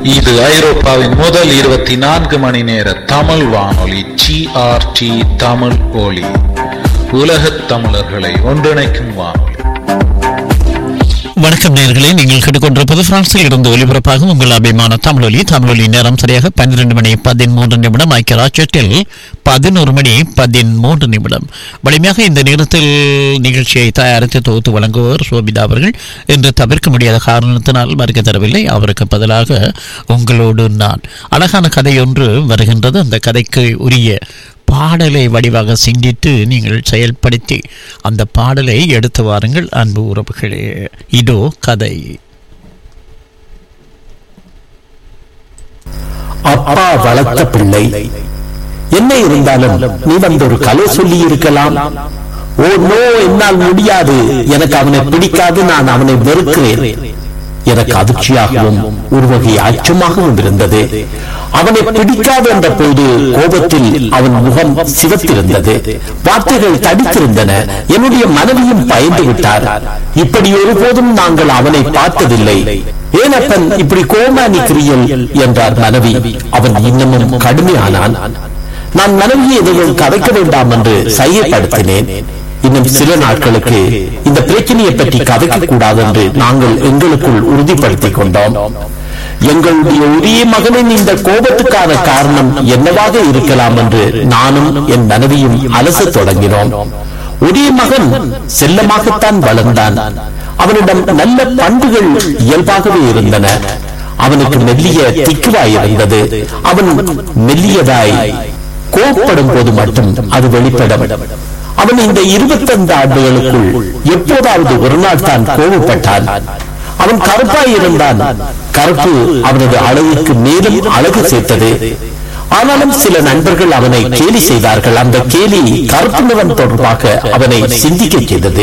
இது ஐரோப்பாவின் முதல் இருபத்தி நான்கு மணி நேர தமிழ் வானொலி ஜிஆர்டி தமிழ் ஒலி உலகத் தமிழர்களை ஒன்றிணைக்கும் வானொலி வணக்கம் நேர்களே நீங்கள் கேட்டுக்கொண்டிருப்பது பிரான்சில் இருந்து ஒலிபரப்பாகும் உங்கள் அபிமான தமிழொலி தமிழொலி நேரம் சரியாக பன்னிரண்டு மணி பதிமூன்று நிமிடம் ஐக்கிய ராஜ்யத்தில் பதினோரு மணி பதிமூன்று நிமிடம் வலிமையாக இந்த நேரத்தில் நிகழ்ச்சியை தயாரித்து தொகுத்து வழங்குபவர் சோபிதா அவர்கள் இன்று தவிர்க்க முடியாத காரணத்தினால் மறுக்க தரவில்லை அவருக்கு பதிலாக உங்களோடு நான் அழகான கதை ஒன்று வருகின்றது அந்த கதைக்கு உரிய பாடலை வடிவாக சிந்தித்து நீங்கள் செயல்படுத்தி அந்த பாடலை எடுத்து வாருங்கள் அன்பு உறவுகளே இதோ கதை அப்பா வளர்த்த பிள்ளை என்ன இருந்தாலும் நீ வந்து ஒரு கலை சொல்லி இருக்கலாம் ஓ நோ என்னால் முடியாது எனக்கு அவனை பிடிக்காது நான் அவனை வெறுக்கிறேன் எனக்கு அதிர்ச்சியாகவும் ஒரு வகை அச்சமாகவும் இருந்தது அவனை பிடிக்காது என்ற போது கோபத்தில் அவன் முகம் சிவத்திருந்தது வார்த்தைகள் தடித்திருந்தன என்னுடைய மனைவியும் பயந்து விட்டார் இப்படி ஒருபோதும் நாங்கள் அவனை பார்த்ததில்லை ஏனப்பன் இப்படி கோமா நிற்கிறீர்கள் என்றார் மனைவி அவன் இன்னமும் கடுமையானான் நான் மனைவியை எதையும் கதைக்க வேண்டாம் என்று சையப்படுத்தினேன் இன்னும் சில நாட்களுக்கு இந்த பிரச்சனையை பற்றி கதைக்க கூடாது என்று நாங்கள் எங்களுக்குள் உறுதிப்படுத்திக் கொண்டோம் எங்களுடைய ஒரே மகனின் இந்த கோபத்துக்கான காரணம் என்னவாக இருக்கலாம் என்று நானும் என் மனைவியும் அலசத் தொடங்கினோம் ஒரே மகன் செல்லமாகத்தான் வளர்ந்தான் அவனிடம் நல்ல பண்புகள் இயல்பாகவே இருந்தன அவனுக்கு மெல்லிய திக்குவாய் இருந்தது அவன் மெல்லியதாய் கோப்படும் போது மட்டும் அது வெளிப்படும் அவன் இந்த இருபத்தைந்து ஆண்டுகளுக்குள் எப்போதாவது ஒரு நாள் தான் கோபப்பட்டான் அவன் கருப்பாய் இருந்தான் கருப்பு அவனது அழகுக்கு மேலும் அழகு சேர்த்தது ஆனாலும் சில நண்பர்கள் அவனை கேலி செய்தார்கள் அந்த கேலி கருப்பு நிறம் தொடர்பாக அவனை சிந்திக்க செய்தது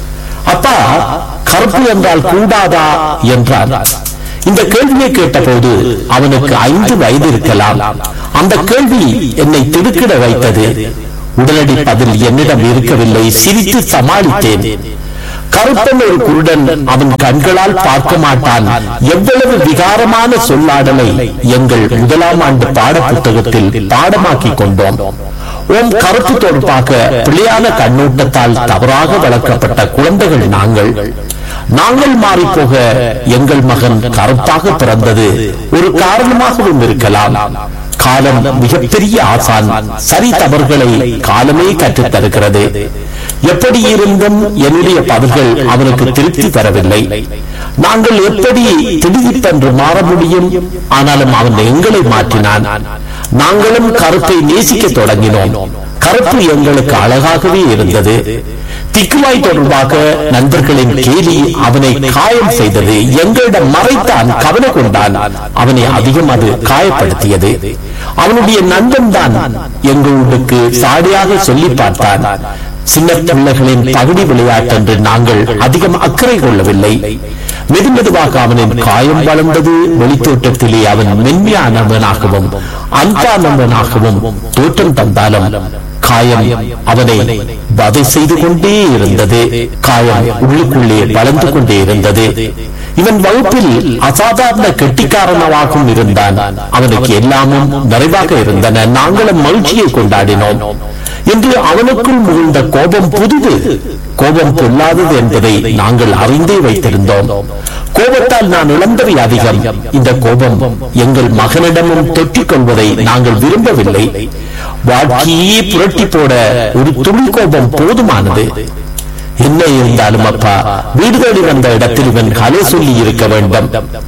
அப்பா கருப்பு என்றால் கூடாதா என்றான் இந்த கேள்வியை கேட்டபோது அவனுக்கு ஐந்து வயது இருக்கலாம் அந்த கேள்வி என்னை திடுக்கிட வைத்தது உடனடி பதில் என்னிடம் இருக்கவில்லை சிரித்து சமாளித்தேன் கருப்பன் ஒரு குருடன் அவன் கண்களால் பார்க்க மாட்டான் எவ்வளவு விகாரமான சொல்லாடலை எங்கள் முதலாம் ஆண்டு பாட புத்தகத்தில் பாடமாக்கி கொண்டோம் ஓம் கருப்பு தொடர்பாக பிள்ளையான கண்ணோட்டத்தால் தவறாக வளர்க்கப்பட்ட குழந்தைகள் நாங்கள் நாங்கள் மாறி போக எங்கள் மகன் கருப்பாக பிறந்தது ஒரு காரணமாகவும் இருக்கலாம் காலம் மிகப்பெரிய ஆசான் சரி தவறுகளை காலமே கற்றுத் தருகிறது எப்படி இருந்தும் என்னுடைய பதில்கள் அவனுக்கு திருப்தி தரவில்லை நாங்கள் எப்படி திடீரென்று மாற முடியும் ஆனாலும் அவன் எங்களை மாற்றினான் நாங்களும் கருப்பை நேசிக்க தொடங்கினோம் கருப்பு எங்களுக்கு அழகாகவே இருந்தது திக்குவாய் தொடர்பாக நண்பர்களின் கேலி அவனை காயம் செய்தது எங்களிடம் மறைத்தான் கவலை கொண்டான் அவனை அதிகம் அது காயப்படுத்தியது அவனுடைய நண்பன் தான் எங்களுக்கு சாடியாக சொல்லி பார்த்தான் சின்ன பிள்ளைகளின் பகுதி விளையாட்டு என்று நாங்கள் அதிகம் அக்கறை கொள்ளவில்லை மெது மெதுவாக அவனின் காயம் வளர்ந்தது வெளித்தோட்டத்திலே அவன் மென்மையானவனாகவும் அன்பானவனாகவும் தோற்றம் தந்தாலும் காயம் அவனை வதை செய்து கொண்டே இருந்தது காயம் உள்ளுக்குள்ளே வளர்ந்து கொண்டே இருந்தது இவன் வகுப்பில் அசாதாரண கெட்டிக்காரனவாகவும் இருந்தான் அவனுக்கு எல்லாமும் நிறைவாக இருந்தன நாங்களும் மகிழ்ச்சியை கொண்டாடினோம் என்று அவனுக்குள் முகிழ்ந்த கோபம் புதிது கோபம் பொல்லாதது என்பதை நாங்கள் அறிந்தே வைத்திருந்தோம் கோபத்தால் நான் இழந்தவை அதிகம் இந்த கோபம் எங்கள் மகனிடமும் தொற்றிக் கொள்வதை நாங்கள் விரும்பவில்லை வாழ்க்கையே புரட்டி போட ஒரு துளி கோபம் போதுமானது என்ன இருந்தாலும் அப்பா வீடு தேடி வந்த இடத்தில் இவன் கலை சொல்லி இருக்க வேண்டும்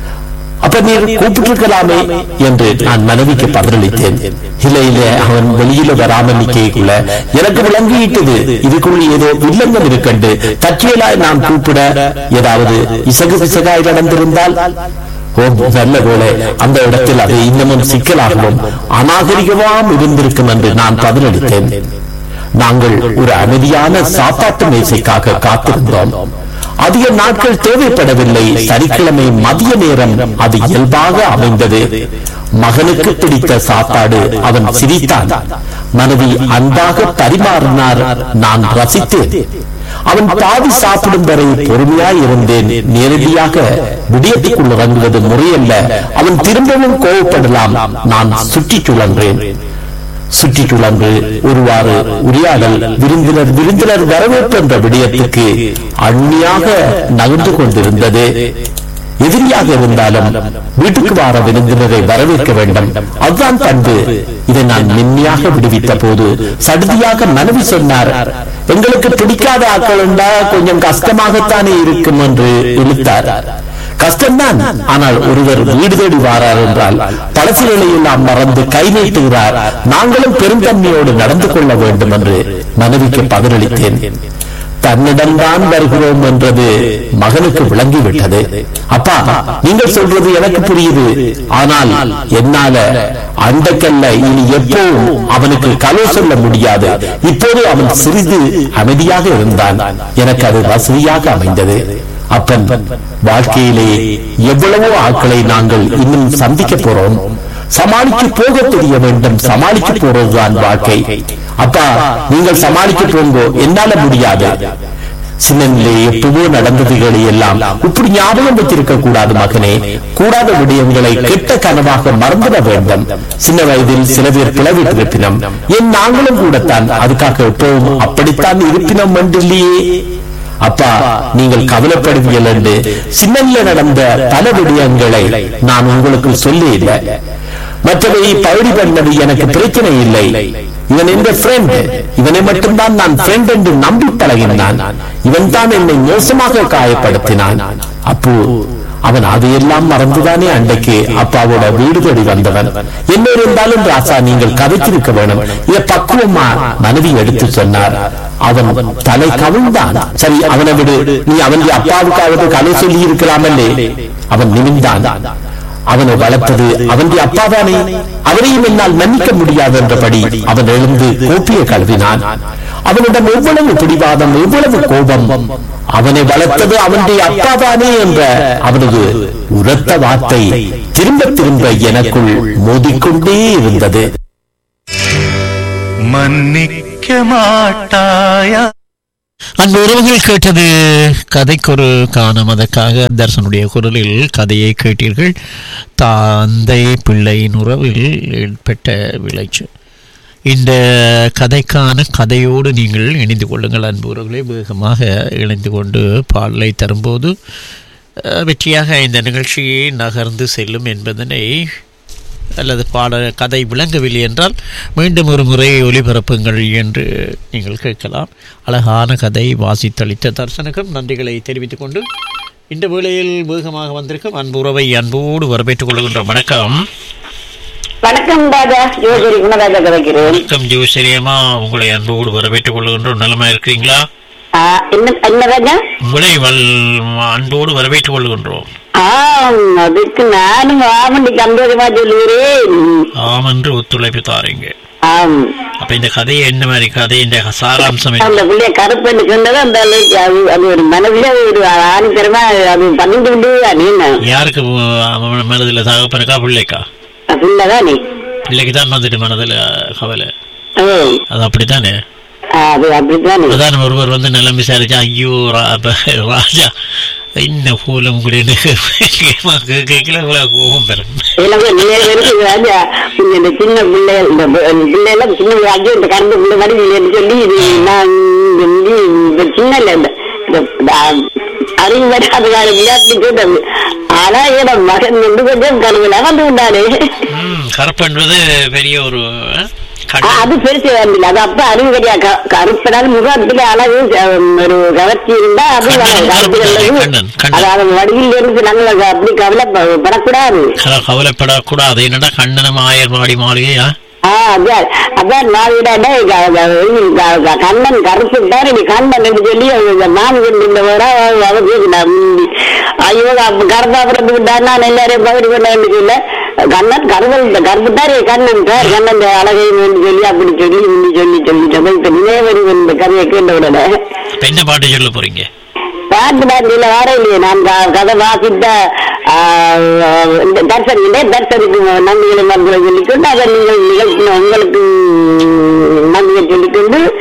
அப்ப நீர் கூப்பிட்டிருக்கலாமே என்று நான் மனைவிக்கு பதிலளித்தேன் இல்ல இல்ல அவன் வெளியில வராமல் நிக்கைக்குள்ள எனக்கு விளங்கிட்டது இதுக்குள்ள ஏதோ வில்லங்கம் இருக்கண்டு தற்செயலாய் நான் கூப்பிட ஏதாவது இசகு பிசகாய் நடந்திருந்தால் ஓ நல்ல வேளை அந்த இடத்தில் அது இன்னமும் சிக்கலாகவும் அநாகரிகமாம் இருந்திருக்கும் என்று நான் பதிலளித்தேன் நாங்கள் ஒரு அமைதியான சாப்பாட்டு மேசைக்காக காத்திருந்தோம் அதிக நாட்கள் தேவைப்படவில்லை சனிக்கிழமை மதிய நேரம் அது இயல்பாக அமைந்தது மகனுக்கு பிடித்த சாப்பாடு அவன் சிரித்தான் மனைவி அன்பாக பரிமாறினார் நான் ரசித்தேன் அவன் பாதி சாப்பிடும் வரை பொறுமையாய் இருந்தேன் நேரடியாக விடயத்துக்குள் இறங்குவது முறையல்ல அவன் திரும்பவும் கோவப்படலாம் நான் சுற்றிச் சுழன்றேன் சுற்றிச் சுழன்று ஒருவாறு உரையாடல் விருந்தினர் விருந்தினர் வரவேற்பு என்ற விடயத்துக்கு அண்மையாக நகர்ந்து கொண்டிருந்தது எதிரியாக இருந்தாலும் வீட்டுக்கு வார விருந்தினரை வரவேற்க வேண்டும் அதுதான் பண்பு இதை நான் மென்மையாக விடுவித்த போது சடுதியாக மனைவி சொன்னார் எங்களுக்கு பிடிக்காத ஆக்கள் என்றா கொஞ்சம் கஷ்டமாகத்தானே இருக்கும் என்று இழுத்தார் கஷ்டம்தான் ஆனால் ஒருவர் வீடு தேடி வாரார் என்றால் பழசுகளை எல்லாம் மறந்து கை நீட்டுகிறார் நாங்களும் பெருந்தன்மையோடு நடந்து கொள்ள வேண்டும் என்று மனைவிக்கு பதிலளித்தேன் தன்னிடம்தான் வருகிறோம் என்றது மகனுக்கு விளங்கிவிட்டது அப்பா நீங்கள் சொல்றது எனக்கு புரியுது ஆனால் என்னால அண்டக்கல்ல இனி எப்பவும் அவனுக்கு கலை சொல்ல முடியாது இப்போது அவன் சிறிது அமைதியாக இருந்தான் எனக்கு அது வசதியாக அமைந்தது அப்பன் வாழ்க்கையிலே எவ்வளவோ ஆட்களை நாங்கள் இன்னும் சந்திக்க போறோம் சமாளித்து போக தெரிய வேண்டும் சமாளித்து போறதுதான் வாழ்க்கை அப்பா நீங்கள் சமாளிக்க போங்கோ என்னால முடியாது சின்னனிலே எப்பவோ நடந்ததுகளை எல்லாம் இப்படி ஞாபகம் வச்சிருக்க கூடாது மகனே கூடாத விடயங்களை கெட்ட கனவாக மறந்துட வேண்டும் சின்ன வயதில் சில பேர் பிளவிட்டிருப்பினம் என் நாங்களும் கூடத்தான் அதுக்காக எப்பவும் அப்படித்தான் இருப்பினம் என்றில்லையே அப்பா நீங்கள் கவலைப்படுவீர்கள் என்று சின்னல்ல நடந்த பல விடயங்களை நான் உங்களுக்கு சொல்லி இல்லை மற்றவை பகுதி பண்ணது எனக்கு பிரச்சனை இல்லை இவன் எந்த ஃப்ரெண்ட் இவனை மட்டும்தான் நான் ஃப்ரெண்ட் என்று நம்பி பழகினான் இவன் தான் என்னை மோசமாக காயப்படுத்தினான் அப்போ அவன் அதையெல்லாம் மறந்துதானே அன்றைக்கு அப்பாவோட வீடு தேடி வந்தவன் என்ன இருந்தாலும் ராசா நீங்கள் கதைச்சிருக்க வேணும் இத பக்குவமா மனைவி எடுத்து சொன்னார் அவன் தலை கவிழ்ந்தான் சரி அவனை விடு நீ அவன் அப்பாவுக்காவது கதை சொல்லி இருக்கலாமல்லே அவன் நிமிந்தான் அவனை வளர்த்தது அவன் அப்பாதானே அவரையும் என்னால் மன்னிக்க முடியாது என்றபடி அவன் எழுந்து கோப்பிய கழுவினான் அவனிடம் எவ்வளவு பிடிவாதம் எவ்வளவு கோபம் அவனை வளர்த்தது அவனுடைய அப்பாதானே என்ற அவனது உரத்த வார்த்தை திரும்ப திரும்ப எனக்குள் மோதிக்கொண்டே இருந்தது மன்னிக்க மாட்டாயா அன்பு உறவுகள் கேட்டது கதைக்கொரு காணும் அதற்காக தர்சனுடைய குரலில் கதையை கேட்டீர்கள் தந்தை பிள்ளையின் உறவில் ஏற்பட்ட விளைச்சு இந்த கதைக்கான கதையோடு நீங்கள் இணைந்து கொள்ளுங்கள் அன்பு உறவுகளை வேகமாக இணைந்து கொண்டு பாடலை தரும்போது அஹ், வெற்றியாக இந்த நிகழ்ச்சி நகர்ந்து செல்லும் என்பதனை அல்லது பாட கதை விளங்கவில்லை என்றால் மீண்டும் ஒரு முறை ஒளிபரப்புங்கள் என்று நீங்கள் கேட்கலாம் அழகான கதை வாசித்தளித்த தர்சனுக்கும் நன்றிகளை தெரிவித்துக் கொண்டு இந்த வேளையில் வேகமாக வந்திருக்கும் அன்பு உறவை அன்போடு வரவேற்றுக் கொள்கின்ற வணக்கம் வணக்கம் ராஜா யோகரி குணராஜா கதைக்கிறேன் வணக்கம் ஜோசிரியமா உங்களை அன்போடு வரவேற்றுக் கொள்கின்றோம் நலமா இருக்கிறீங்களா ஆ, என்ன என்ன ராஜா உங்களை வல் அன்போடு வரவேற்றுக் கொள்கின்றோம் ஆம் அதுக்கு நானும் ஆமண்டி சந்தோஷமா சொல்லுகிறேன் ஆம் என்று ஒத்துழைப்பு தாரீங்க ஆம் அப்ப இந்த கதையை என்ன மாதிரி கதை இந்த சாராம்சம் என்ன? அந்த பிள்ளைய கருப்பன்னு சொன்னது அந்த அளவுக்கு அது அது ஒரு மனதில ஒரு ஆணித்தரமா அது பண்ணிட்டு விட்டு நீங்க யாருக்கு அவன் மனதில் தகப்பனுக்கா பிள்ளைக்கா பிள்ளைதான் நீ பிள்ளைக்கு தான் வந்துட்டு மனதில் கவலை ஓ அது அப்படித்தானே அது அப்படித்தான் நீ பிரதான ஒருவர் வந்து நிலம் விசாரிச்சா ஐயோ ரா- அப்ப ராஜா என்ன போல உங்களுக்கு கேட்கல இவ்வளவு கோபம் பெறும் எனக்கு நேரம் இருக்கு ராஜா இந்த சின்ன பிள்ளை இந்த பிள்ளைல சின்ன ஐயோ இந்த கரும்பு பிள்ளை மாதிரி இல்லைன்னு சொல்லி இது நான் இந்த முடி- இந்த சின்ன இல்ல இந்த இந்த அறிவு வராத காலம் அப்படி கேட்டது ஆனா என்னோட மகன் வந்து கொஞ்சம் கருவில வந்து விட்டாரு ம், கருப்பு என்பது பெரிய ஒரு அஹ், ஆ, கண்ணு. அது பெருசு வரல அது அப்ப அறிவு கிடையாது கருப்பனால் முகத்துல அழகு அஹ், ஒரு கவர்ச்சி இருந்தா அது கண்ணன், கருப்பு கண்ணன், கண்ணன், கண்ணன். அதாவது வடிவில் இருந்து நாங்கள் அப்படி கவலைப்படக்கூடாது க- கவலைப்படக்கூடாது என்னடா கண்ணனம் ஆயர் மாடி மாளிகையா ஆ, அதான் அதான் நான் விட கண்ணன் கருப்பு தான் நீ கண்ணன் என்று சொல்லி இந்த மாமி கொண்டு இந்த வர அவர் கேட்கிறார். ம், ஐயோ அப்ப கருப்பா பிறந்து விட்டார் நான் எல்லாரையும் பகுதி கொண்டேன்னு சொல்ல கண்ணன் கருவல் இந்த கருப்பு தான் கண்ணன் சார் கண்ணன் அழகை சொல்லி அப்படி சொல்லி இப்படி சொல்லி சொல்லி சொல்லி இப்ப நினைவரி இந்த கதையை கேட்ட உடனே அப்ப என்ன பாட்டு சொல்ல போறீங்க பாட்டு பாட்டில வர இல்லையே நான் க- கதை வாசித்த ஆ, இந்த தர்சன் இல்லை தர்சனுக்கு நன்றிகளை மருந்துகளை சொல்லிக்கொண்டு அதை நீங்கள் நிகழ்த்தின உங்களுக்கு நன்றியை சொல்லிக்கொண்டு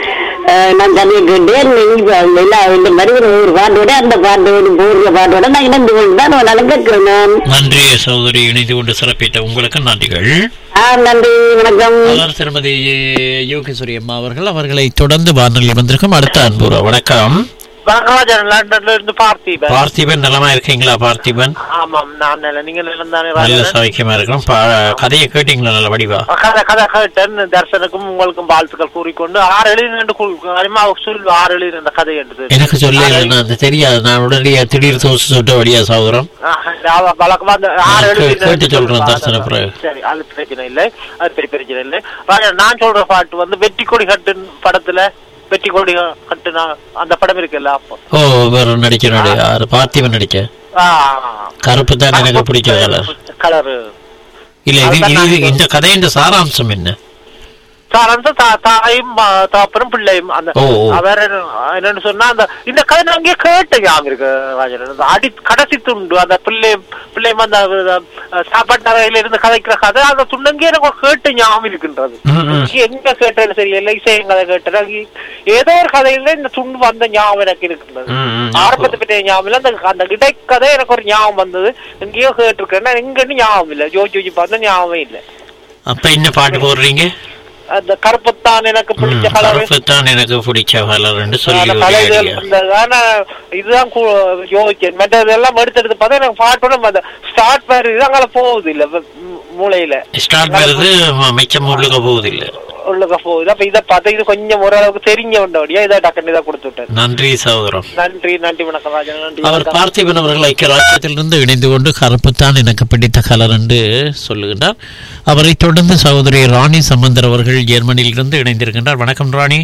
அஹ், நான் கதையை கேட்டேன் நீங்க எல்லா இந்த வருகிற ஒரு பாட்டோட அந்த பாட்டோட போடுற பாட்டோட நான் இணைந்து கொண்டு தான் நான் கேட்கிறேன் நான் நன்றி சகோதரி இணைந்து கொண்டு சிறப்பித்த உங்களுக்கு நன்றிகள் ஆ நன்றி வணக்கம் அவர் திருமதி யோகேஸ்வரி அம்மா அவர்கள் அவர்களை தொடர்ந்து வானொலி வந்திருக்கும் அடுத்த அன்புற வணக்கம் வணக்கம் லண்டன்ல இருந்து பார்த்திபன் பார்த்திபன் நலமா இருக்கீங்களா பார்த்திபன் ஆமாம் நான் நல்ல நீங்க நிலம் தானே நல்ல ராஜன்? சௌக்கியமா இருக்கிறோம் பா- கதையை கேட்டீங்களா நல்ல வடிவா கதை கதை கேட்டேன் தர்சனுக்கும் உங்களுக்கும் வாழ்த்துக்கள் கூறிக்கொண்டு ஆறு எழுதி ரெண்டு அனிமா சொல்லு ஆறு எழுதி ரெண்டு கதை எடுத்து எனக்கு சொல்லி அது தெரியாது நான் உடனடியாக திடீர் தோசை சுட்ட வழியா சௌகரம் வழக்கமா அந்த ஆறு நான் எழுதி கே- கேட்டு சொல்றேன் தர்சன பிறகு. சரி அது பிரச்சனை இல்லை அது பெரிய பிரச்சனை இல்லை ராஜன், நான் சொல்ற பாட்டு வந்து வெற்றி கொடி கட்டு படத்துல வெற்றி கொடி கட்டுனா அந்த படம் இருக்குல்ல அப்போ ஓ வேற நடிக்கிறாரு யாரு பார்த்திபன் நடிக்க ஆ, கருப்பு தான் எனக்கு பிடிச்ச கலர் கலரு இல்ல இது இது இந்த கதையின் சாராம்சம் என்ன சாரந்த தாயும் ம- தகப்பனும் பிள்ளையும் அந்த ஓ, ஓ. வேற என்ன- என்னன்னு சொன்னா அந்த இந்த கதை நான் அங்கே கேட்ட ஞாபகம் இருக்கு ராஜன் அந்த அடி கடைசி துண்டு அந்த பிள்ளை பிள்ளையும் அந்த அஹ், சாப்பாட்டு நகையில இருந்து கதைக்கிற கதை அந்த துண்டங்கே எனக்கு ஒரு கேட்ட ஞாபகம் இருக்கின்றது ம், ம். எங்க கேட்டேன்னு சரி இல்லை இசையும் கதை கேட்டேன் ஏதோ ஒரு கதையில இந்த துண்டு வந்த ஞாபகம் எனக்கு இருக்கின்றது ம், ம். ஆரம்பத்தை பற்றிய ஞாபகம் இல்லை அந்த அந்த இடைக்கதை எனக்கு ஒரு ஞாபகம் வந்தது எங்கேயோ கேட்டிருக்கேன் எங்கன்னு ஞாபகம் இல்லை ஜோஜி ஜோஜி பார்த்த ஞாபகம் இல்லை அப்ப என்ன பாட்டு போடுறீங்க அந்த கருப்புத்தான் எனக்கு பிடிச்ச ம், கலர் கருப்பு தான் எனக்கு பிடிச்ச கலர்னு சொல்லி அந்த ஒரு கலைகள் idea. இந்த ஆனா இதுதான் கு- யோசிச்சேன் மற்றதெல்லாம் எடுத்தெடுத்து பார்த்தா எனக்கு பாட்டோட அந்த ஸ்டார்ட் மாதிரி இது அங்கால போகுது இல்ல வ- மூ- மூளையில ஸ்டார்ட் வருது ம- மிச்சம் உள்ளுக்க போகுது இல்ல உள்ளுக்க போகுது அப்ப இதை பார்த்தா இது கொஞ்சம் ஓரளவுக்கு தெரிஞ்ச வந்தபடியா இதை டக்குன்னு இதை கொடுத்து விட்டேன் நன்றி சகோதரம் நன்றி நன்றி வணக்கம் ராஜன் நன்றி அவர் வணக்கம். பார்த்திபன் அவர்கள் ஐக்கியராஜ்யத்திலிருந்து இணைந்து கொண்டு கருப்புத்தான் எனக்கு பிடித்த கலர் என்று சொல்லுகின்றார் அவரை தொடர்ந்து சகோதரி ராணி சம்பந்தர் அவர்கள் ஜெர்மனியிலிருந்து இணைந்திருக்கின்றார் வணக்கம் ராணி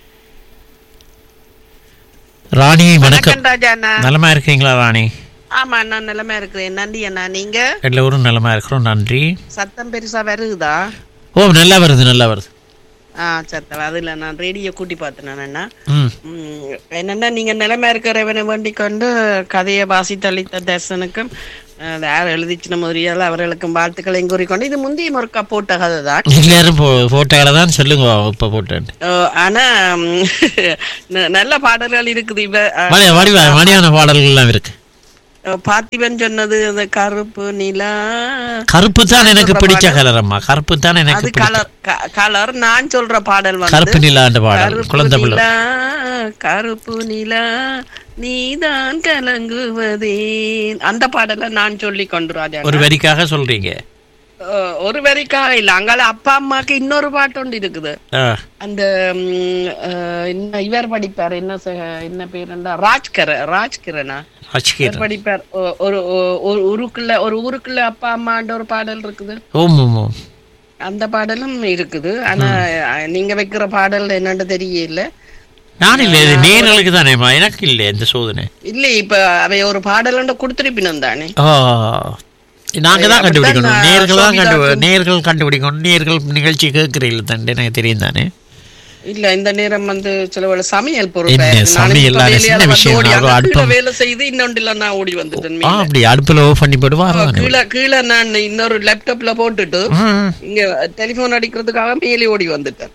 ராணி வணக்கம் வணக்கம் ராஜா அண்ணா நலமா இருக்கீங்களா ராணி ஆமா நான் நிலைமை இருக்கிறேன் நன்றி அண்ணா நீங்க எல்லோரும் நலமா இருக்கிறோம் நன்றி சத்தம் பெருசா வருகுதா ஓ நல்லா வருது நல்லா வருது ஆ சத்தம் அதுல நான் ரேடியோ கூட்டி பார்த்தேன் அண்ணா ம் ம், என்னன்னா நீங்க நிலைமை இருக்கிறவனை வேண்டிக் கொண்டு கதையை வாசித்தளித்த தர்சனுக்கும் அஹ், யார் எழுதிச்சின முதலியால் அவர்களுக்கும் வாழ்த்துக்களை கூறிக்கொண்டு இது முந்தைய முறுக்கா போட்ட கதை தான் எல்லாரும் போ போட்டோகளை தான் சொல்லுங்க இப்போ போட்டேன் அஹ், ஆனா ம், ந- நல்ல பாடல்கள் இருக்குது இவ அஹ், மணி வடிவ மணியான பாடல்கள்லாம் இருக்கு பார்த்திபன் சொன்னது அந்த கருப்பு நிலா கருப்பு தான் எனக்கு பிடிச்ச கலர் அம்மா கருப்பு தான் எனக்கு அது பிடிச்ச கலர் கலர் நான் சொல்ற பாடல் வந்து கருப்பு நிலாண்ட பாடல் கருப்பு குழந்தை பிள்ளை நிலா கருப்பு நிலா நீதான் கலங்குவதே அந்த பாடலை நான் சொல்லி கொண்டு ராஜா ஒரு வரிக்காக சொல்றீங்க அஹ், ஒரு வரிக்காக இல்ல அங்கால அப்பா அம்மாக்கு இன்னொரு பாட்டு ஒன்று இருக்குது ஆ, அந்த ம், அஹ், என்ன இவர் படிப்பார் என்ன ச- என்ன பேர் ராஜ்கர ராஜ்கிரணா இவர் அச்சுக்கிறேன் படிப்பார் ஒ- ஒரு ஒ- ஒரு ஊருக்குள்ள ஒரு ஊருக்குள்ள அப்பா அம்மான்ற ஒரு பாடல் இருக்குது ஓம் ஓம் ஓம் அந்த பாடலும் இருக்குது ஆனா அஹ், நீங்க வைக்கிற பாடல் என்னன்னு தெரியல நான் இல்லை இது நேர்களுக்கு தானேம்மா எனக்கு இல்லை இந்த சோதனை இல்ல இப்ப அவை ஒரு பாடல் கொடுத்திருப்பினும் தானே ஆ நாங்க தான் கண்டுபிடிக்கணும் அப்படித்தான் நேர்கள் தான் கண்டு சோபிதா நேர்கள் கண்டுபிடிக்கணும் நேர்கள் நிகழ்ச்சி கேட்கிறீர்கள் தண்டு எனக்கு தெரியும் தானே இல்ல இந்த நேரம் வந்து சில வேளை சமையல் என்ன பொறுப்பு சமையல் அது சின்ன விஷயம், அது அடுப்பம். வேலை செய்து இன்னொன்றுல நான் ஓடி வந்துட்டேன் ஆ மேல. அப்படி அடுப்பில் ஓஃப் பண்ணி போடுவாங்க கீழே கீழே நான் இன்னொரு லேப்டாப்ல போட்டுட்டு இங்க டெலிபோன் அடிக்கிறதுக்காக மேலே ஓடி வந்துட்டேன்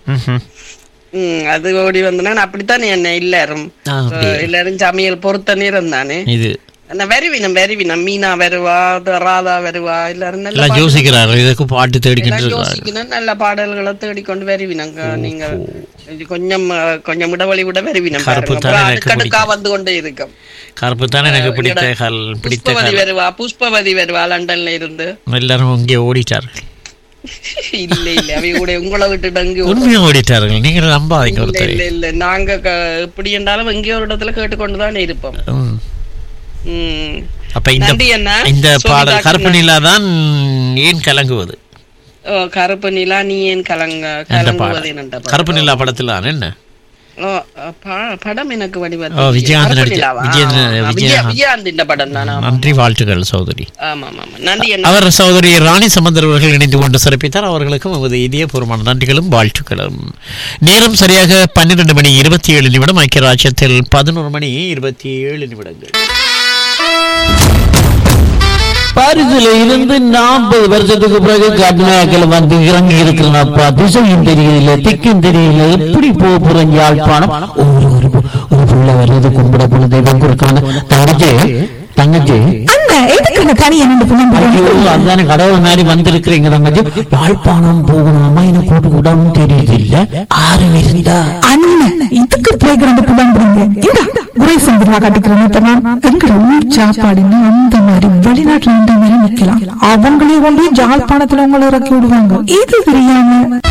ம் அது ஓடி வந்தேன்னா அப்படித்தான் என்ன எல்லாரும் ஆ, அப்படியா? எல்லாரும் சமையல் பொறுத்த நேரம் தானே இது நான் வருவினம் வருவினம் மீனா வருவா த- ராதா வருவா எல்லாரும் நல்ல எல்லாம் பாட்டு- யோசிக்கிறார்கள் இதுக்கு பாட்டு தேடிக்கிட்டு எல்லாம் இருக்காங்க யோசிக்கணும் நல்ல பாடல்களை தேடிக்கொண்டு வருவினங்க நீங்க இது கொஞ்சம் அஹ், கொஞ்சம் இடவழி விட வருவினம் கருப்பு பாருங்க. தானே அப்புறம் எனக்கு அடுக்கடுக்கா பிடிக்கும். வந்து கொண்டே இருக்கும் கருப்பு தானே எனக்கு பிடித்த எங்கட கல் பிடித்த புஷ்பவதி கல் வருவா புஷ்பவதி வருவா லண்டன்ல இருந்து எல்லாரும் இங்கே ஓடிட்டார்கள் இல்ல இல்ல அவை கூட உங்களை விட்டுட்டு அங்கே உண்மையாக ஓடிட்டார்கள் நீங்கள் நம்பாதீங்க இல்ல ஒருத்தர் இல்ல இல்ல நாங்க க- எப்படி என்றாலும் எங்கேயோ ஒரு இடத்துல கேட்டுக்கொண்டுதான் இருப்போம் ம். ம். அப்ப இந்த நன்றி அண்ணா. இந்த பாடல் சோபிதா கருப்பு நிலா தான் ஏன் கலங்குவது ஓ, கருப்பு நிலா நீ ஏன் கலங்க அந்த கலங்குவது பாடல் என்னன்ற பாடல். கருப்பு நிலா படத்துல என்ன ஓ, ப- படம் எனக்கு வடிவா ஓ, விஜயகாந்த் கருப்பு நடிச்ச- நிலாவா? விஜயகாந்த் ஆ, விஜய- விஜயகாந்த். விஜயகாந்தின் படம் தானா நன்றி வாழ்த்துக்கள் சகோதரி ஆமா ஆமா ஆமா நன்றி அண்ணா அவர் சகோதரி ராணி சம்பந்தர் அவர்கள் இணைந்து கொண்டு சிறப்பித்தார் அவர்களுக்கும் நமது இதயபூர்வமான நன்றிகளும் வாழ்த்துக்களும் நேரம் சரியாக பன்னிரண்டு மணி இருபத்தி ஏழு நிமிடம் ஐக்கிய ராஜ்யத்தில் பதினோரு மணி இருபத்தி ஏழு நிமிடங்கள் பாரிஸ்ல இருந்து நாற்பது வருஷத்துக்கு பிறகு கர்நாயக்கில் வந்து இறங்கி இருக்கிறனப்பா திசையும் தெரியல திக்கும் தெரியல எப்படி போக போறேன் யாழ்ப்பாணம் ஒரு ஒரு ஒரு புள்ள வர்றது கும்பிட போன தெய்வம் கொடுக்கான தங்கச்சி தங்கச்சி அண்ணா எதுக்கு இந்த தனியா நின்று புலம்புறீங்க? ஐயோ, அதானே கடவுள் மாதிரி வந்திருக்கிறீங்க தங்கச்சி யாழ்ப்பாணம் போகணுமா என்ன கூட்டு கூடாமல் தெரியுது இல்ல ஆறு இருந்தா அண்ணன் இதுக்கு போய் கிடந்து புலம்புறீங்க இந்த குறை சந்திரா காட்டிக்கிறேன் இப்ப நான் எங்கட ஊர் சாப்பாடுன்னு அந்த மாதிரி வெளிநாட்டுல இந்த மாதிரி நிக்கலாம் அவங்களே கொண்டு போய் ஜாழ்ப்பாணத்துல உங்களை இறக்கி விடுவாங்க இது தெரியாம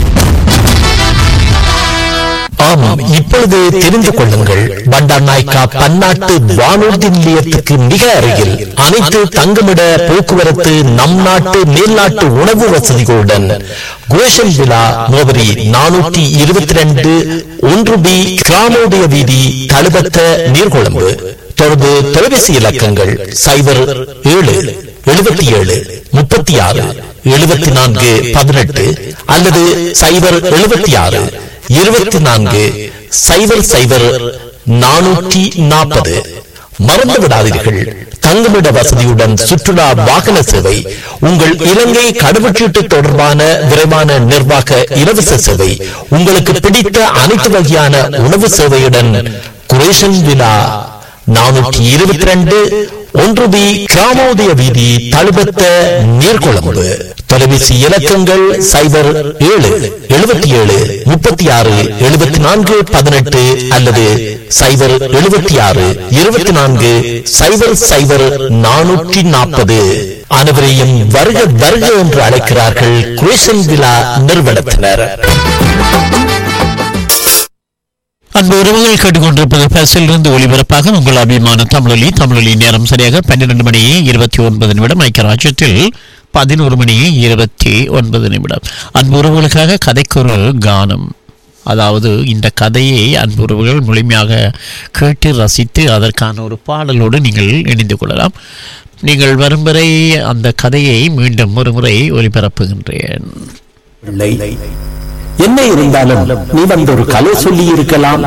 ஆமாம் இப்பொழுது தெரிந்து கொள்ளுங்கள் பண்டார் நாய்க்கா பன்னாட்டு வானூர்தி நிலையத்துக்கு மிக அருகில் அனைத்து தங்குமிட போக்குவரத்து நம் நாட்டு மேல்நாட்டு உணவு வசதிகளுடன் குரேஷன் விழா முகவரி நானூற்றி இருபத்தி ரெண்டு ஒன்று பி கிராமோதய வீதி தழுபத்த நீர்கொழும்பு தொடர்பு தொலைபேசி இலக்கங்கள் சைபர் ஏழு எழுபத்தி ஏழு முப்பத்தி ஆறு எழுபத்தி நான்கு பதினெட்டு அல்லது சைபர் எழுபத்தி ஆறு இருபத்தி நான்கு சைபர் சைபர் நானூற்றி நாற்பது மறந்து விடாதீர்கள் தங்குமிட வசதியுடன் சுற்றுலா வாகன சேவை உங்கள் இலங்கை கடவுச்சீட்டு தொடர்பான விரைவான நிர்வாக இலவச சேவை உங்களுக்கு பிடித்த அனைத்து வகையான உணவு சேவையுடன் குரேஷன் விழா நானூற்றி இருபத்தி ரெண்டு ஒன்று பி கிராமோதய வீதி தழுபத்த நீர்கொழும்பு தொலைபேசி இலக்கங்கள் சைபர் ஏழு எழுபத்தி ஏழு முப்பத்தி ஆறு எழுபத்தி நான்கு பதினெட்டு அல்லது சைபர் எழுபத்தி ஆறு இருபத்தி நான்கு சைபர் சைபர் நானூற்றி நாற்பது அனைவரையும் வருக வருக என்று அழைக்கிறார்கள் குரேஷன் விழா நிறுவனத்தினர் அன்பு உறவுகள் கேட்டுக்கொண்டிருப்பது பஸ்ஸிலிருந்து ஒளிபரப்பாக உங்கள் அபிமான தமிழொலி தமிழொலி நேரம் சரியாக பன்னிரண்டு மணி இருபத்தி ஒன்பது நிமிடம் ஐக்கியராஜ்யத்தில் பதினோரு மணி இருபத்தி ஒன்பது நிமிடம் அன்பு உறவுகளுக்காக கதைக்கொரு கானம் அதாவது இந்த கதையை அன்பு உறவுகள் முழுமையாக கேட்டு ரசித்து அதற்கான ஒரு பாடலோடு நீங்கள் இணைந்து கொள்ளலாம் நீங்கள் வரும் வரை அந்த கதையை மீண்டும் ஒரு முறை ஒலிபரப்புகின்றேன் பிள்ளை என்ன இருந்தாலும் நீ வந்து ஒரு கலை சொல்லி இருக்கலாம்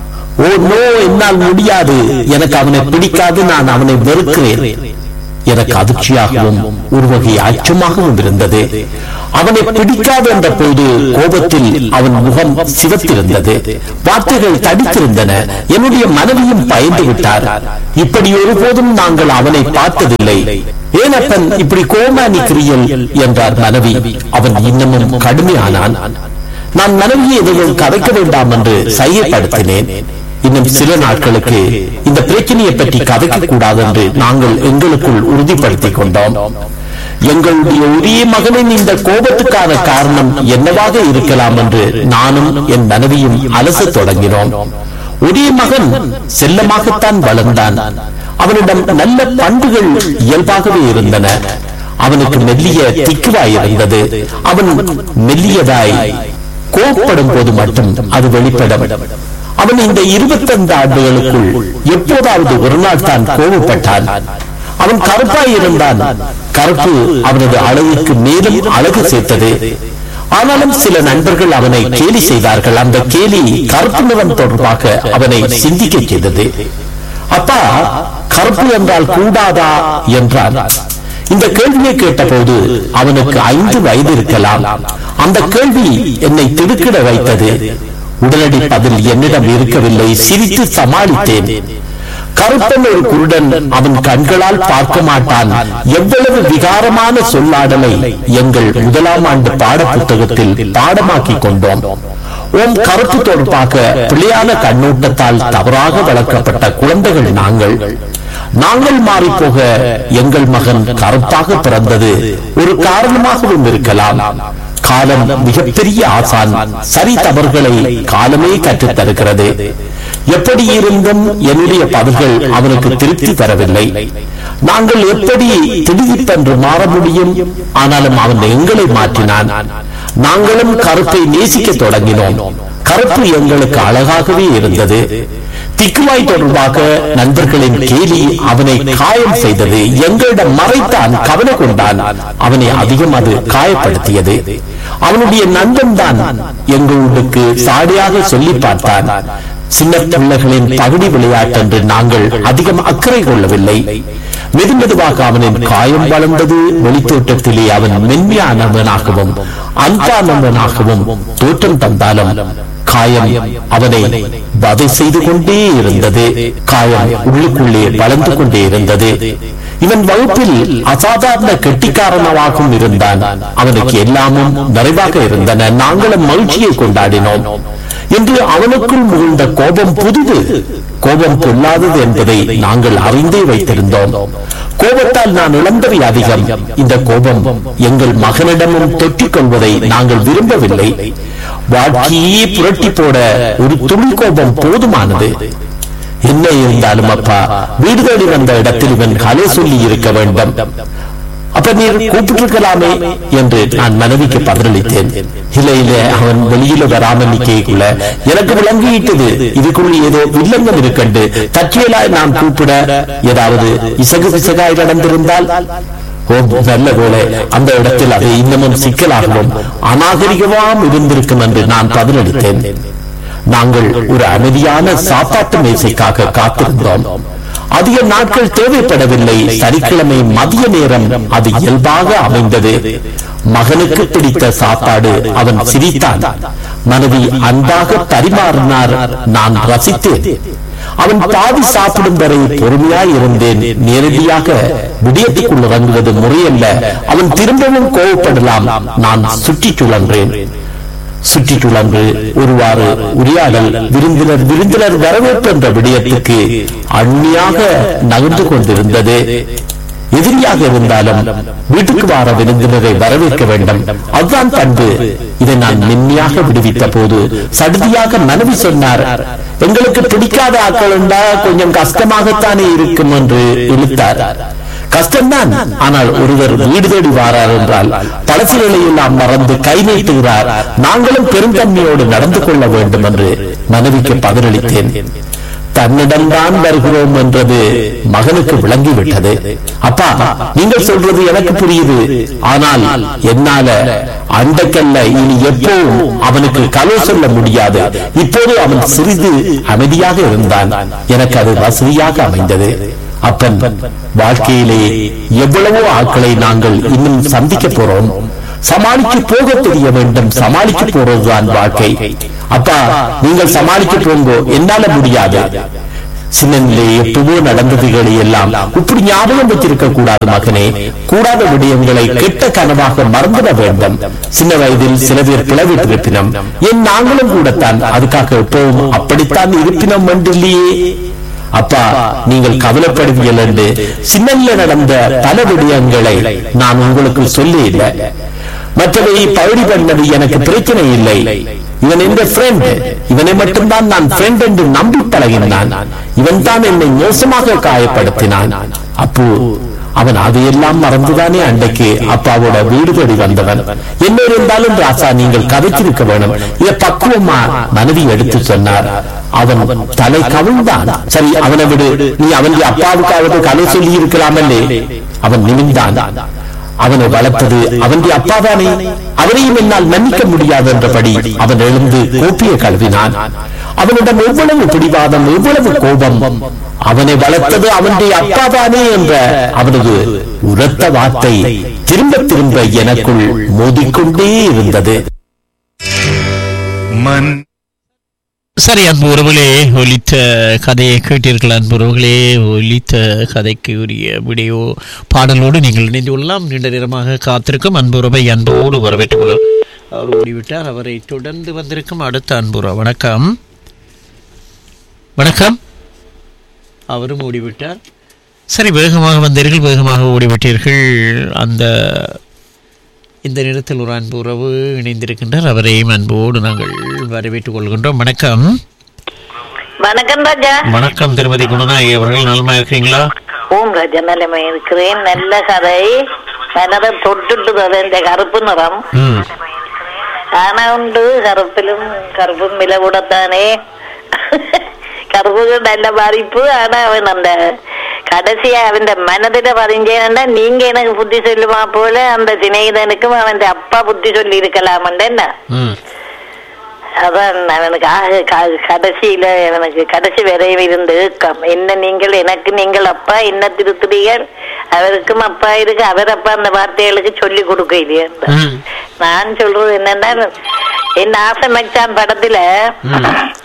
ஓ நோ என்னால் முடியாது எனக்கு அவனை பிடிக்காது நான் அவனை வெறுக்கிறேன் எனக்கு அதிர்ச்சியாகவும் ஒரு வகை அச்சமாகவும் இருந்தது அவனை பிடிக்காது என்ற போது கோபத்தில் அவன் முகம் சிவத்திருந்தது வார்த்தைகள் தடித்திருந்தன என்னுடைய மனைவியும் பயந்து விட்டார் இப்படி ஒருபோதும் நாங்கள் அவனை பார்த்ததில்லை ஏனப்பன் இப்படி கோமா நிற்கிறீர்கள் என்றார் மனைவி அவன் இன்னமும் கடுமையானான் நான் மனைவியை எதுவும் கதைக்க வேண்டாம் என்று சையப்படுத்தினேன் இன்னும் சில நாட்களுக்கு இந்த பிரச்சனையை பற்றி கதைக்க கூடாது என்று நாங்கள் எங்களுக்குள் உறுதிப்படுத்திக் கொண்டோம் எங்களுடைய ஒரே மகனின் இந்த கோபத்துக்கான காரணம் என்னவாக இருக்கலாம் என்று நானும் என் மனைவியும் அலசத் தொடங்கினோம் ஒரே மகன் செல்லமாகத்தான் வளர்ந்தான் அவனிடம் நல்ல பண்புகள் இயல்பாகவே இருந்தன அவனுக்கு மெல்லிய திக்குவாய் இருந்தது அவன் மெல்லியதாய் கோபப்படும் போது மட்டும் அது வெளிப்படும் அவன் இந்த இருபத்தைந்து ஆண்டுகளுக்குள் எப்போதாவது ஒரு நாள் தான் கோபப்பட்டான் அவன் கருப்பாய் இருந்தான் கருப்பு அவனது அழகுக்கு மேலும் அழகு சேர்த்தது ஆனாலும் சில நண்பர்கள் அவனை கேலி செய்தார்கள் அந்த கேலி கருப்பு நிறம் தொடர்பாக அவனை சிந்திக்க செய்தது அப்பா கருப்பு என்றால் கூடாதா என்றான் இந்த கேள்வியை கேட்டபோது அவனுக்கு ஐந்து வயது இருக்கலாம் அந்த கேள்வி என்னை திடுக்கிட வைத்தது உடனடி பதில் என்னிடம் இருக்கவில்லை சிரித்து சமாளித்தேன் கருப்பன் ஒரு குருடன் அவன் கண்களால் பார்க்க மாட்டான் எவ்வளவு விகாரமான சொல்லாடலை எங்கள் முதலாம் ஆண்டு பாட புத்தகத்தில் பாடமாக்கி கொண்டோம் ஓம் கருப்பு தொடர்பாக பிழையான கண்ணோட்டத்தால் தவறாக வளர்க்கப்பட்ட குழந்தைகள் நாங்கள் நாங்கள் மாறி போக எங்கள் மகன் கருப்பாக பிறந்தது ஒரு காரணமாகவும் இருக்கலாம் காலம் மிகப்பெரிய ஆசான் சரி தவறுகளை காலமே கற்றுத் தருகிறது எப்படி இருந்தும் என்னுடைய பதில்கள் அவனுக்கு திருப்தி தரவில்லை நாங்கள் எப்படி திடீரென்று மாற முடியும் ஆனாலும் அவன் எங்களை மாற்றினான் நாங்களும் கருப்பை நேசிக்க தொடங்கினோம் கருப்பு எங்களுக்கு அழகாகவே இருந்தது திக்குவாய் தொடர்பாக நண்பர்களின் கேலி அவனை காயம் செய்தது எங்களிடம் மறைத்தான் கவலை கொண்டான் அவனை அதிகம் அது காயப்படுத்தியது அவனுடைய நண்பன் தான் எங்களுக்கு சாடியாக சொல்லி பார்த்தான் சின்ன பிள்ளைகளின் பகுதி விளையாட்டு என்று நாங்கள் அதிகம் அக்கறை கொள்ளவில்லை மெது மெதுவாக அவனின் காயம் வளர்ந்தது வெளித்தோட்டத்திலே அவன் மென்மையானவனாகவும் அன்பானவனாகவும் தோற்றம் தந்தாலும் காயம் அவனை வதை செய்து கொண்டே இருந்தது காயம் உள்ளுக்குள்ளே வளர்ந்து கொண்டே இருந்தது இவன் வகுப்பில் அசாதாரண கெட்டிக்காரனவாகவும் இருந்தான் அவனுக்கு எல்லாமும் நிறைவாக இருந்தன நாங்களும் மகிழ்ச்சியை கொண்டாடினோம் என்று அவனுக்குள் முகிழ்ந்த கோபம் புதிது கோபம் பொல்லாதது என்பதை நாங்கள் அறிந்தே வைத்திருந்தோம் கோபத்தால் நான் இழந்தவை அதிகம் இந்த கோபம் எங்கள் மகனிடமும் தொட்டிக் கொள்வதை நாங்கள் விரும்பவில்லை வாழ்க்கையே புரட்டி போட ஒரு துளி கோபம் போதுமானது என்ன இருந்தாலும் அப்பா வீடு தேடி வந்த இடத்தில் இவன் கலை சொல்லி இருக்க வேண்டும் அப்ப நீர் கூப்பிட்டிருக்கலாமே என்று நான் மனைவிக்கு பதிலளித்தேன் இல்ல இல்ல அவன் வெளியில வராமல் நிக்கைக்குள்ள எனக்கு விளங்கிட்டது இதுக்குள்ள ஏதோ வில்லங்கம் இருக்கண்டு தற்செயலாய் நான் கூப்பிட ஏதாவது இசகு பிசகாய் நடந்திருந்தால் ஓ நல்ல வேளை அந்த இடத்தில் அது இன்னமும் சிக்கலாகவும் அநாகரிகமாம் இருந்திருக்கும் என்று நான் பதிலளித்தேன் நாங்கள் ஒரு அமைதியான சாப்பாட்டு மேசைக்காக காத்திருந்தோம் அதிக நாட்கள் தேவைப்படவில்லை சனிக்கிழமை மதிய நேரம் அது இயல்பாக அமைந்தது மகனுக்கு பிடித்த சாப்பாடு அவன் சிரித்தான் மனைவி அன்பாக பரிமாறினார் நான் ரசித்தேன் அவன் பாதி சாப்பிடும் வரை பொறுமையாய் இருந்தேன் நேரடியாக விடயத்துக்குள் இறங்குவது முறையல்ல அவன் திரும்பவும் கோவப்படலாம் நான் சுற்றிச் சுழன்றேன் சுற்றி சுழன்று ஒருவாறு உரையாடல் விருந்தினர் விருந்தினர் வரவேற்பு என்ற விடயத்துக்கு அண்மையாக நகர்ந்து கொண்டிருந்தது எதிரியாக இருந்தாலும் வீட்டுக்கு வார விருந்தினரை வரவேற்க வேண்டும் அதுதான் பண்பு இதை நான் மென்மையாக விடுவித்த போது சடுதியாக மனைவி சொன்னார் எங்களுக்கு பிடிக்காத ஆக்கள் உண்டா கொஞ்சம் கஷ்டமாகத்தானே இருக்கும் என்று இழுத்தார் கஷ்டம்தான் ஆனால் ஒருவர் வீடு தேடி வாரார் என்றால் பழசுகளை எல்லாம் மறந்து கை நீட்டுகிறார் நாங்களும் பெருந்தன்மையோடு நடந்து கொள்ள வேண்டும் என்று மனைவிக்கு பதிலளித்தேன் தன்னிடம்தான் வருகிறோம் என்றது மகனுக்கு விளங்கிவிட்டது அப்பா நீங்கள் சொல்றது எனக்கு புரியுது ஆனால் என்னால அண்டைக்கல்ல இனி எப்பவும் அவனுக்கு கலோ சொல்ல முடியாது இப்போது அவன் சிறிது அமைதியாக இருந்தான் எனக்கு அது வசதியாக அமைந்தது அப்பன் வாழ்க்கையிலே எவ்வளவோ ஆட்களை நாங்கள் இன்னும் சந்திக்க போறோம் சமாளித்து போக தெரிய வேண்டும் சமாளித்து போறதுதான் வாழ்க்கை அப்பா நீங்கள் சமாளிக்க போங்கோ என்னால முடியாது சின்னனிலே எப்பவோ நடந்ததுகளை எல்லாம் இப்படி ஞாபகம் வச்சிருக்க கூடாது மகனே கூடாத விடயங்களை கெட்ட கனவாக மறந்துட வேண்டும் சின்ன வயதில் சில பேர் பிளவிட்டிருப்பினம் என் நாங்களும் கூடத்தான் அதுக்காக எப்பவும் அப்படித்தான் இருப்பினம் என்றில்லையே அப்பா நீங்கள் கவலைப்படுவீர்கள் என்று சின்னல்ல நடந்த பல விடயங்களை நான் உங்களுக்கு சொல்லி இல்லை மற்றவை பகுதி பண்ணது எனக்கு பிரச்சனை இல்லை இவன் என்ற ஃப்ரெண்ட் இவனை மட்டும்தான் நான் ஃப்ரெண்ட் என்று நம்பி பழகினான் இவன் தான் என்னை மோசமாக காயப்படுத்தினான் அப்போ அவன் அதையெல்லாம் மறந்துதானே அன்றைக்கு அப்பாவோட வீடு தேடி வந்தவன் என்ன இருந்தாலும் ராசா நீங்கள் கதைச்சிருக்க வேணும் இதை பக்குவமா மனைவி எடுத்து சொன்னார் அவன் தலை கவிழ்ந்தான் சரி அவனை விடு நீ அவன் அப்பாவுக்காவது கதை சொல்லி இருக்கலாமல்லே அவன் நிமிந்தான் அவனை வளர்த்தது அவன் அப்பாதானே அவரையும் என்னால் மன்னிக்க முடியாது என்றபடி அவன் எழுந்து கோப்பிய கழுவினான் அவனிடம் எவ்வளவு பிடிவாதம் எவ்வளவு கோபம் அவனை வளர்த்தது அவனுடைய அப்பாதானே என்ற அவனது உரத்த வார்த்தை திரும்ப திரும்ப எனக்குள் மோதிக்கொண்டே இருந்தது மன் சரி அன்பு உறவுகளே ஒலித்த கதையை கேட்டீர்கள் அன்பு உறவுகளே ஒலித்த கதைக்கு உரிய வீடியோ பாடலோடு நீங்கள் இணைந்து கொள்ளலாம் நீண்ட நேரமாக காத்திருக்கும் அன்பு உறவை அன்போடு வரவேற்றுக் கொள்ள அவர் ஓடிவிட்டார் அவரை தொடர்ந்து வந்திருக்கும் அடுத்த அன்பு உறவு வணக்கம் வணக்கம் அவரும் ஓடிவிட்டார் சரி வேகமாக வந்தீர்கள் வேகமாக ஓடிவிட்டீர்கள் அந்த இந்த நேரத்தில் ஒரு அன்பு உறவு இணைந்திருக்கின்றார் அவரையும் அன்போடு நாங்கள் வரவேற்றுக் கொள்கின்றோம் வணக்கம் வணக்கம் ராஜா வணக்கம் திருமதி குணநாயகி அவர்கள் நலமா இருக்கிறீங்களா ஓம் ராஜா நிலைமை இருக்கிறேன் நல்ல கதை மனதை தொட்டுட்டு கதை இந்த கருப்பு நிறம் ம் ஆனா உண்டு கருப்பிலும் கருப்பும் விலை கூடத்தானே கருப்புக்கு நல்ல பாதிப்பு ஆனா அவன் அந்த கடைசியா அவன் மனதில பதிஞ்சேன்னா நீங்க எனக்கு புத்தி சொல்லுமா போல அந்த சிநேகிதனுக்கும் அவன் அப்பா புத்தி சொல்லி இருக்கலாமண்டா ம் அதான் அவனுக்கு ஆக க- கடைசியில அவனுக்கு கடைசி வரையும் இருந்து கம்- என்ன நீங்கள் எனக்கு நீங்கள் அப்பா என்ன திருத்துறீர்கள் அவருக்கும் அப்பா இருக்கு அவர் அப்பா அந்த வார்த்தைகளுக்கு சொல்லி கொடுக்க இல்லையா ம் நான் சொல்றது என்னன்னா என் ஆசை மச்சான் படத்துல ம்.